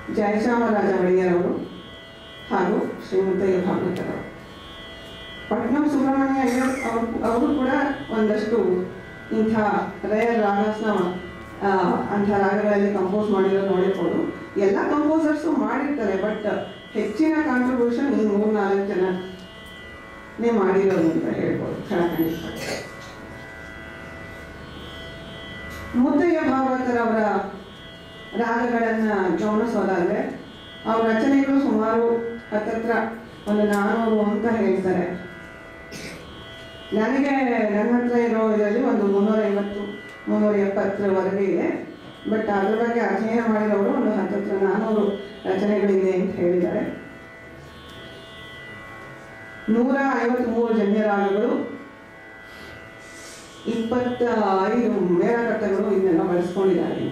ಜಯಚಾಮರಾಜ ಒಡೆಯರವರು ಹಾಗೂ ಶ್ರೀಮಂತಯ್ಯ ಭಾಗವತರವರು ಪಟ್ನಂ ಸುಬ್ರಹ್ಮಣ್ಯ ಅಯ್ಯರ್ ಅವರು ಅವರು ಕೂಡ ಒಂದಷ್ಟು ಇಂಥ ರೇರ್ ರಾಗಸ್ನ ಆ, ಅಂಥ ರಾಗಗಳಲ್ಲಿ ಕಂಪೋಸ್ ಮಾಡಿರೋದು ನೋಡಿರ್ಬೋದು ಎಲ್ಲ ಕಂಪೋಸರ್ಸು ಮಾಡಿರ್ತಾರೆ ಬಟ್ ಹೆಚ್ಚಿನ ಕಾಂಟ್ರಿಬ್ಯೂಷನ್ ಈ ಮೂರು ನಾಲ್ಕು ಜನನೇ ಮಾಡಿರೋದು ಅಂತ ಹೇಳ್ಬೋದು ಖಡಖಂಡಿತವಾಗಿ ಮುದ್ದಯ್ಯ ಭಾಗವತರವರ ರಾಗಗಳನ್ನು ಗಮನಿಸೋದಾದ್ರೆ ಅವ್ರ ರಚನೆಗಳು ಸುಮಾರು ಹತ್ತತ್ರ ಒಂದು ನಾನ್ನೂರು ಅಂತ ಹೇಳ್ತಾರೆ ನನಗೆ ನನ್ನ ಹತ್ರ ಇರೋ ಇದರಲ್ಲಿ ಒಂದು ಮುನ್ನೂರೈವತ್ತು ಮುನ್ನೂರ ಎಪ್ಪತ್ತರವರೆಗೆ ಇದೆ ಬಟ್ ಅದ್ರ ಬಗ್ಗೆ ಅಧ್ಯಯನ ಮಾಡಿರೋರು ಒಂದು ಹತ್ತತ್ರ ನಾನ್ನೂರು ರಚನೆಗಳಿದೆ ಅಂತ ಹೇಳಿದ್ದಾರೆ ನೂರ ಐವತ್ಮೂರು ಜನ್ಯ ರಾಗಗಳು ಇಪ್ಪತ್ತ ಐದು ಮೇಳಕಟ್ಟೆಗಳು ಇದನ್ನೆಲ್ಲ ಬಳಸ್ಕೊಂಡಿದ್ದಾರೆ ಅಂತ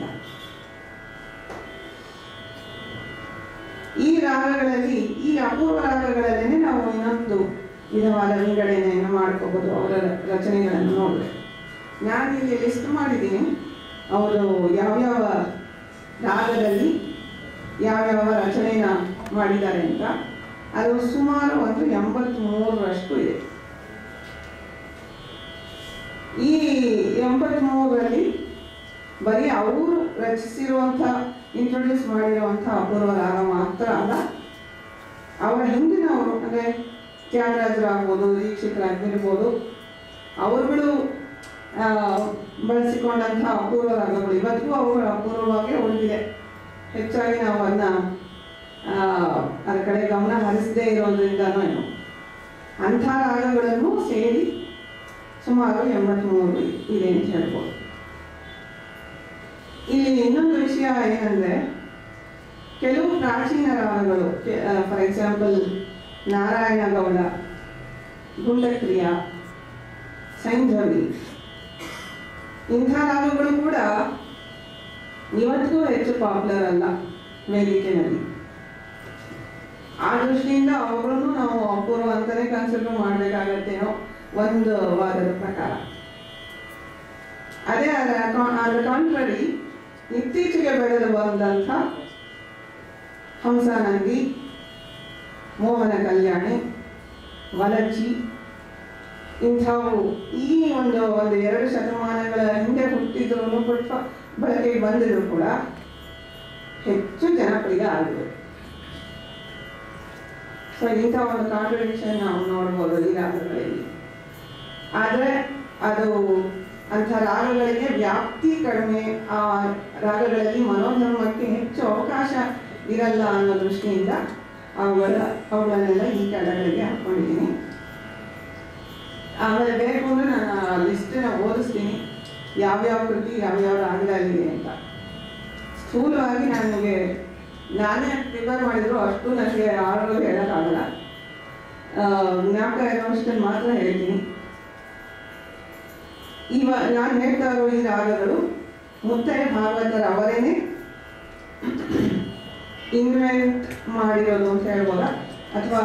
ಈ ರಾಗಗಳಲ್ಲಿ ಈ ಅಪೂರ್ವ ರಾಗಗಳಲ್ಲೇ ನಾವು ಇನ್ನೊಂದು ವಿಧವಾದ ವಿಂಗಡಣೆಯನ್ನು ಮಾಡ್ಕೋಬಹುದು ಅವರ ರಚನೆಗಳನ್ನು ನೋಡಿದ್ರೆ ನಾನು ಇಲ್ಲಿ ಲಿಸ್ಟ್ ಮಾಡಿದ್ದೀನಿ ಅವರು ಯಾವ್ಯಾವ ರಾಗದಲ್ಲಿ ಯಾವ್ಯಾವ ರಚನೆನ ಮಾಡಿದ್ದಾರೆ ಅಂತ ಅದು ಸುಮಾರು ಒಂದು ಎಂಬತ್ತ್ಮೂರರಷ್ಟು ಇದೆ ಈ ಎಂಬತ್ತ್ಮೂರರಲ್ಲಿ ಬರೀ ಅವರು ರಚಿಸಿರುವಂಥ ಇಂಟ್ರೊಡ್ಯೂಸ್ ಮಾಡಿರುವಂಥ ಅಪೂರ್ವ ರಾಗ ಮಾತ್ರ ಅಲ್ಲ ಅವರ ಹಿಂದಿನವರು ಅಂದರೆ ತ್ಯಾಗರಾಜರಾಗ್ಬೋದು ದೀಕ್ಷಿತರಾಗಿರ್ಬೋದು ಅವರುಗಳು ಆ, ಬಳಸಿಕೊಂಡಂಥ ಅಪೂರ್ವ ರಾಗಗಳು ಇವತ್ತಿಗೂ ಅವುಗಳು ಅಪೂರ್ವವಾಗಿ ಉಳಿದಿದೆ ಹೆಚ್ಚಾಗಿ ನಾವು ಅದನ್ನ ಅದರ ಕಡೆ ಗಮನ ಹರಿಸದೇ ಇರೋದ್ರಿಂದನೋ ಏನೋ ಅಂಥ ರಾಗಗಳನ್ನು ಸೇರಿ ಸುಮಾರು ಎಂಬತ್ತ್ಮೂರು ಇದೆ ಅಂತ ಹೇಳ್ಬೋದು ಇಲ್ಲಿ ಇನ್ನೊಂದು ವಿಷಯ ಏನಂದ್ರೆ ಕೆಲವು ಪ್ರಾಚೀನ ರಾಗಗಳು ಫಾರ್ ಎಕ್ಸಾಂಪಲ್ ನಾರಾಯಣ ಗೌಡ ಗುಂಡಕ್ರಿಯ ಸೈಂಧವಿ ಇಂಥ ರಾಗಗಳು ಕೂಡ ಇವತ್ತಿಗೂ ಹೆಚ್ಚು ಪಾಪ್ಯುಲರ್ ಅಲ್ಲ ವೇದಿಕೆಯಲ್ಲಿ ಆ ದೃಷ್ಟಿಯಿಂದ ಅವರನ್ನು ನಾವು ಅಪೂರ್ವ ಅಂತಾನೆ ಕನ್ಸಿಡರ್ ಮಾಡಬೇಕಾಗತ್ತೇನೋ ಒಂದು ವಾದದ ಪ್ರಕಾರ ಅದೇ ಅದರ ಕಾಂಟ್ರರಿ ಇತ್ತೀಚೆಗೆ ಬೆಳೆದು ಬಂದಂಥ ಹಂಸಾನಂದಿ ಮೋಹನ ಕಲ್ಯಾಣಿ ವಲಚಿ ಇಂಥವು ಈ ಒಂದು ಒಂದು ಎರಡು ಶತಮಾನಗಳ ಹಿಂದೆ ಹುಟ್ಟಿದ್ರು ಪುಷ್ಪ ಬಳಕೆಗೆ ಬಂದಿದ್ರು ಕೂಡ ಹೆಚ್ಚು ಜನಪ್ರಿಯ ಆಗಿವೆ ಸೊ ಇಂಥ ಒಂದು ಕಾಂಟ್ರಡಿಕ್ಷನ್ ನಾವು ನೋಡ್ಬೋದು ಈ ರಾಗಗಳಲ್ಲಿ ಆದರೆ ಅದು ಅಂಥ ರಾಗಗಳಿಗೆ ವ್ಯಾಪ್ತಿ ಕಡಿಮೆ ಆ ರಾಗಗಳಲ್ಲಿ ಮನೋಧರ್ಮಕ್ಕೆ ಹೆಚ್ಚು ಅವಕಾಶ ಇರಲ್ಲ ಅನ್ನೋ ದೃಷ್ಟಿಯಿಂದ ಅವುಗಳ ಅವುಗಳನ್ನೆಲ್ಲ ಈ ಕೆಳಗಡೆಗೆ ಹಾಕ್ಕೊಂಡಿದ್ದೀನಿ ಆಮೇಲೆ ಬೇಕು ಅಂದರೆ ನಾನು ಲಿಸ್ಟನ್ನ ಓದಿಸ್ತೀನಿ ಯಾವ್ಯಾವ ಕೃತಿ ಯಾವ್ಯಾವ ರಾಗದಲ್ಲಿದೆ ಅಂತ ಸ್ಥೂಲವಾಗಿ ನನಗೆ ನಾನೇ ಪ್ರಿಪೇರ್ ಮಾಡಿದ್ರು ಅಷ್ಟು ನನಗೆ ಆರ್ಡರ್ ಹೇಳೋಕ್ಕಾಗಲ್ಲ ಆ, ಜ್ಞಾಪಕ ಇರೋಷ್ಟನ್ನು ಮಾತ್ರ ಹೇಳ್ತೀನಿ ಇವ ನಾನು ಹೇಳ್ತಾ ಇರೋ ಈ ರಾಗಗಳು ಮುತ್ತಯ್ಯ ಭಾಗವತರ ಅವರೇನೆ ಇನ್ವೆಂಟ್ ಮಾಡಿರೋದು ಅಂತ ಹೇಳ್ಬೋದ ಅಥವಾ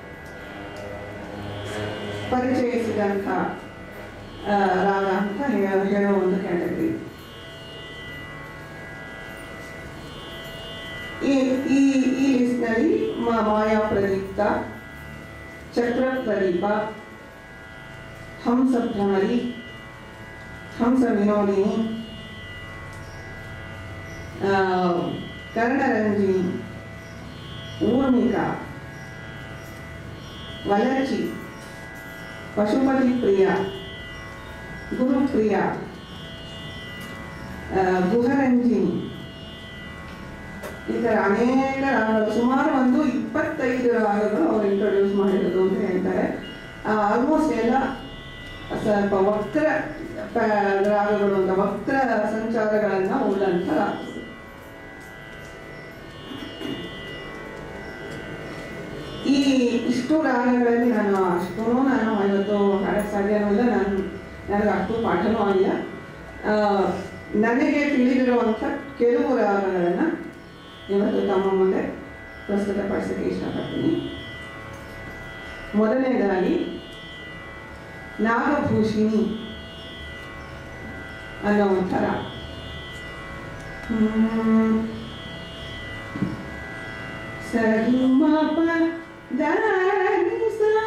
ಪರಿಚಯಿಸಿದಂಥ ಆ, ರಾಗ ಅಂತ ಹೇಳ- ಹೇಳೋ ಒಂದು ಕ್ಯಾಟಗರಿ ಈ ಈ ಈ ಲಿಸ್ಟ್ನಲ್ಲಿ ಮಾಯಾ ಪ್ರದೀಪ್ತ ಚಕ್ರ ಪ್ರದೀಪ ಹಂಸ ಭ್ರಮರಿ ಹಂಸ ವಿನೋದಿನಿ ಆ, ಕರ್ಣರಂಜಿನಿ ಊರ್ಮಿಕಾ ವಲಚಿ ಪಶುಪತಿ ಪ್ರಿಯ ಗುರುಪ್ರಿಯ ಆ, ಗುಹರಂಜಿನಿ ಈ ಥರ ಅನೇಕ ರಾಗಗಳು ಸುಮಾರು ಒಂದು ಇಪ್ಪತ್ತೈದು ರಾಗಗಳು ಅವರು ಇಂಟ್ರೊಡ್ಯೂಸ್ ಮಾಡಿರೋದು ಅಂತ ಹೇಳ್ತಾರೆ ಆಲ್ಮೋಸ್ಟ್ ಎಲ್ಲ ಸ್ವಲ್ಪ ವಕ್ರ ಪ- ರಾಗಗಳು ಅಂತ ವಕ್ರ ಸಂಚಾರಗಳನ್ನು ಉಳ್ಳಂಥ ರಾಗಗಳು ಈ ಇಷ್ಟು ರಾಗಗಳಲ್ಲಿ ನಾನು ಅಷ್ಟೂ ನಾನು ಇವತ್ತು ಹಾಡಕ್ಕೆ ಸಾಧ್ಯನೂ ಇಲ್ಲ ನಾನು ನನಗೆ ಅಷ್ಟು ಪಾಠನೂ ಆಗಿಲ್ಲ ಆ, ನನಗೆ ತಿಳಿದಿರುವಂಥ ಕೆಲವು ರಾಗಗಳನ್ನು ಇವತ್ತು ತಮ್ಮ ಮುಂದೆ ಪ್ರಸ್ತುತಪಡಿಸೋಕ್ಕೆ ಇಷ್ಟಪಡ್ತೀನಿ ಮೊದಲನೇದಾಗಿ ನಾಗಭೂಷಿಣಿ ಅನ್ನೋ ಒಂಥರ ಹ್ಮ್. ಸರಿಮಪ ದಾನಿ ಸಾ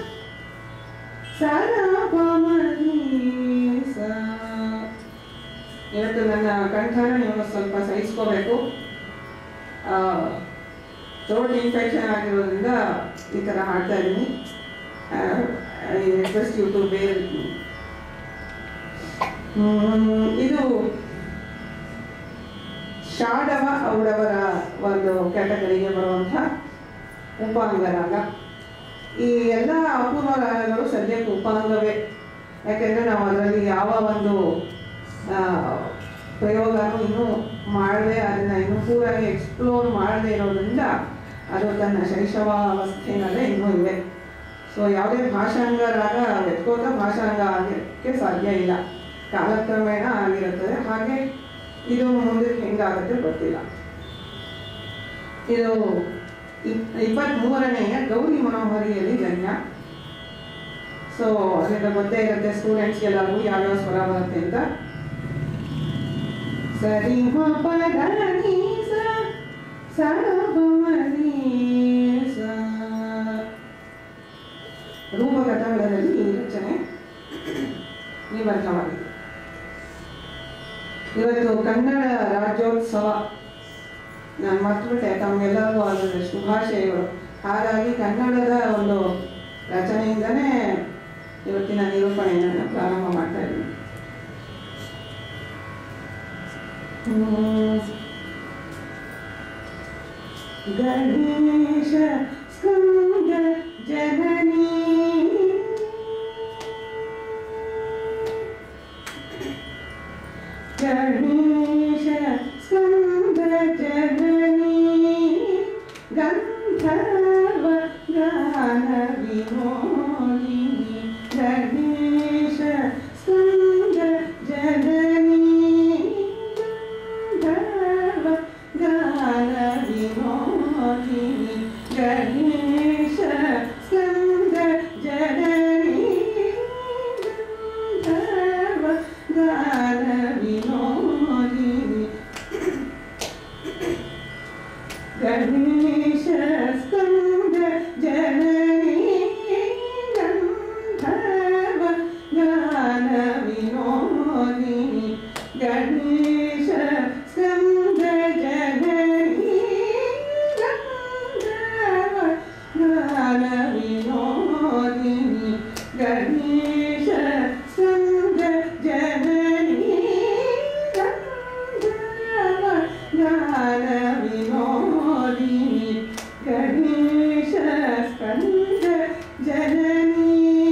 ಸರಪಮನಿ ಸಾ ಇವತ್ತು ನನ್ನ ಕಂಠನ ನೀವು ಸ್ವಲ್ಪ ಸಹಿಸ್ಕೋಬೇಕು ಥ್ರೋಟ್ ಇನ್ಫೆಕ್ಷನ್ ಆಗಿರೋದ್ರಿಂದ ಈ ಥರ ಹಾಡ್ತಾ ಇದ್ದೀನಿ I request you to bear ಇದು ಶಾಡವ ಔಡವರ ಒಂದು ಕ್ಯಾಟಗರಿಗೆ ಬರುವಂಥ ಉಪಾಂಗರಾಗ ಈ ಎಲ್ಲ ಅಪೂರ್ವ ರಾಗಗಳು ಸದ್ಯಕ್ಕೆ ಉಪಾಂಗವೇ ಯಾಕೆಂದರೆ ನಾವು ಅದರಲ್ಲಿ ಯಾವ ಒಂದು ಆ, ಪ್ರಯೋಗನೂ ಇನ್ನೂ ಮಾಡದೆ ಅದನ್ನು ಇನ್ನೂ ಪೂರಾಗಿ ಎಕ್ಸ್ಪ್ಲೋರ್ ಮಾಡದೇ ಇರೋದ್ರಿಂದ ಅದು ತನ್ನ ಶೈಶವಾವಸ್ಥೆಯಲ್ಲೇ ಇನ್ನೂ ಇವೆ ಸೊ ಯಾವುದೇ ಭಾಷಾಂಗ ರಾಗ ವ್ಯತ್ಕೋತ ಭಾಷಾಂಗ ಆಗಕ್ಕೆ ಸಾಧ್ಯ ಇಲ್ಲ ಕಾಲಕ್ರಮೇಣ ಆಗಿರುತ್ತದೆ ಹಾಗೆ ಇದು ಮುಂದಕ್ಕೆ ಹೆಂಗಾಗುತ್ತೆ ಗೊತ್ತಿಲ್ಲ ಇದು ಇಪ್ಪತ್ತ್ಮೂರನೆಯ ಗೌರಿ ಮನೋಹರಿಯಲ್ಲಿ ಜನ್ಯ ಸೊ ಅದರಿಂದ ಗೊತ್ತೇ ಇರುತ್ತೆ ಸ್ಟೂಡೆಂಟ್ಸ್ ಎಲ್ಲರಿಗೂ ಯಾವ್ಯಾವ ಸ್ವರ ಬರುತ್ತೆ ಅಂತ ಸರಿ ಮ ಪ ದ ನಿ ಸ ಸ ಪ ಮ ನಿ ಸ ರೂಪಕಥನಗಳಲ್ಲಿ ಈ ರಚನೆ ನೀವು ಅರ್ಥ ಮಾಡಿ ಇವತ್ತು ಕನ್ನಡ ರಾಜ್ಯೋತ್ಸವ ನಾನು ಮರ್ತುಬಿಟ್ಟೆ ತಮಗೆಲ್ಲರಿಗೂ ಅದರ ಶುಭಾಶಯಗಳು ಹಾಗಾಗಿ ಕನ್ನಡದ ಒಂದು ರಚನೆಯಿಂದನೇ ಇವತ್ತಿನ ನಿರೂಪಣೆಯನ್ನು ಪ್ರಾರಂಭ ಮಾಡ್ತಾ ಇದ್ದೀನಿ ಹ್ಮ್. ಗಣೇಶ ಸ್ಕಂದ ಜನನೀ ಗಣೇಶ ಸ್ಕಂದ ಜನನೀ ಗಂಧರ್ವ ಗಾನ ವಿಮೋಹಿನಿ ಗಣೇಶ ಸ್ಕಂದ ಜನನೀ ಗಂಧರ್ವ ಗಾನ ವಿಮೋಹಿನಿ ಗಣೇಶ ಸ್ಕಂದ ಜನನೀ ಗಂಧರ್ವ ಗಾನ ವಿನೋದಿನಿ ಗಣೇಶ ಸ್ಕಂದ ಜನನೀ ಗಂಧರ್ವ ಗಾನ ವಿನೋದಿನಿ ಗಣೇಶ ಸ್ಕಂದ ಜನನೀ ಗಂಧರ್ವ ಗಾನ ವಿನೋದಿನಿ ಗಣೇಶ ಸ್ಕಂದ ಜನನೀ ಗಂಧರ್ವ ಗಾನ ವಿನೋದಿನಿ ಗಣೇಶ ಸ್ಕಂದ ಜನನೀ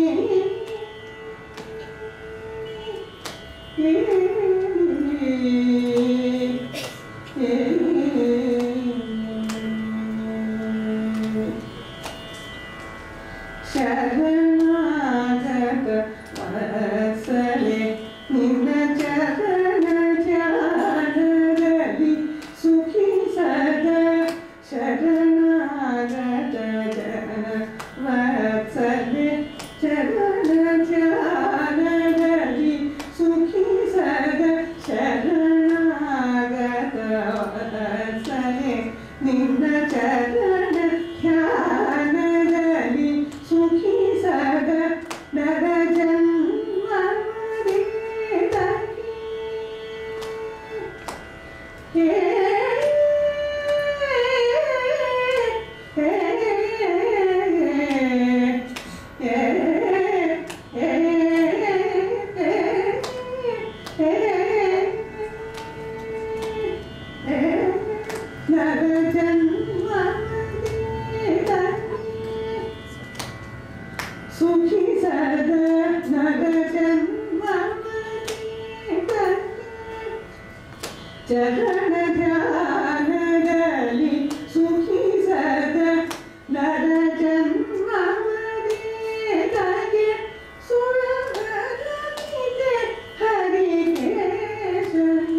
ಶರಣಾಗತ ವತ್ಸಲೆ ನಿನ್ನ ಚರಣ ಧ್ಯಾನದಲ್ಲಿ ಸುಖಿಸದ ಶರಣಾಗತ ಜನ ವತ್ಸಲೆ ಚರಣ ಧ್ಯಾನದಲ್ಲಿ ಸುಖಿಸದ ಶರಣಾಗತ ವತ್ಸಲೆ ನಿನ್ನ ಚರಣ ಧ್ಯಾನದಲ್ಲಿ ಸುಖಿಸದ ನರ ಜನ್ಮವೇ ಹೇ ಹೇ ಹೇ ನರ ಸುಖಿಸದ ನರ ಚರಣ ಧ್ಯಾನದಲ್ಲಿ ಸುಖಿಸದ ನರ ಜನ್ಮವರಿಗೆ ಸುರಗೀತೆ ಹರಿಕೇಶ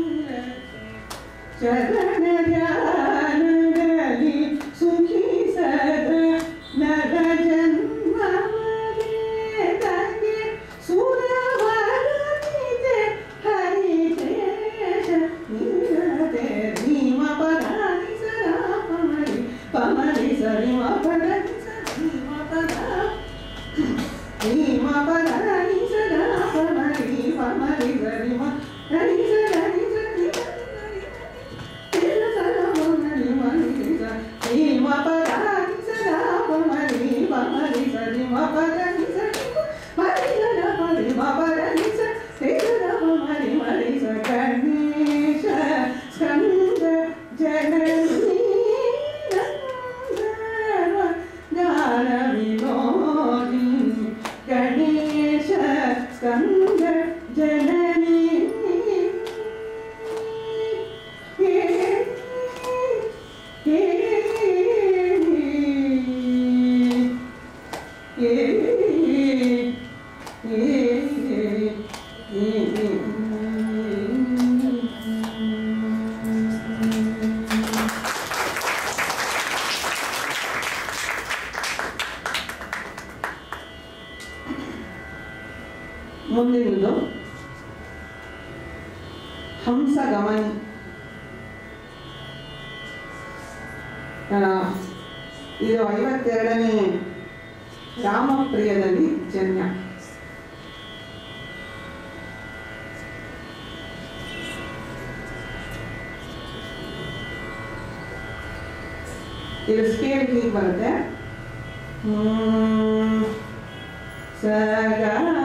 ಚರಣ ಧ್ಯಾನದಲ್ಲಿ ಸುಖಿಸದ ನರ ಜನ್ಮವರಿಗೆ ಸುರವರನಿತೆ ಹರಿಕೇಶ ನಿರತೆ ಸರಿ ಮ ಪದ ನಿ ಸರಿ ಮ ಪದ ನಿ ಮ ಪದ ನಿ ಸ ಗ ಪ ಮ ರಿ ಪ ಮ ರಿ ಸ ರಿ ಮ ರಿ ಸ ಗ ರಿ ಸ ರಿ ಮ ರಿ ಸ ಗ ಮ ಮ ರಿ ಮ ರಿ ಸ ರಿ ಮ ಪದ ನಿ ಸ ಗ ಪ ಮ ರಿ ಪ ಮ ರಿ ಸ ರಿ ಮ ಪದ ನಿ ಸ ರಿ ಮ ರಿ ಸ ಗ ಪ ರಿ ಮ ಪದ ನಿ ಸ ರಿ ಸ ಗ ಪ ಮ ರಿ ಮ ರಿ ಸ ಗಣೇಶ ಸ್ಕಂದ ಜನನಿ ನಂದನ ಜ್ಞಾನ ವಿನೋದಿ ಗಣೇಶ ಸ್ಕಂದ ಜನನಿ ಹೇ ಹೇ ಮುಂದಿನದು ಹಂಸ ಗಮನಿ ಆ, ಇದು ಐವತ್ತೆರಡನೇ ರಾಮಪ್ರಿಯದಲ್ಲಿ ಜನ್ಯ ಇದು ಸ್ಕೇಲ್ ಹೀಗೆ ಬರುತ್ತೆ ಹ್ಮ್, ಸ ಗ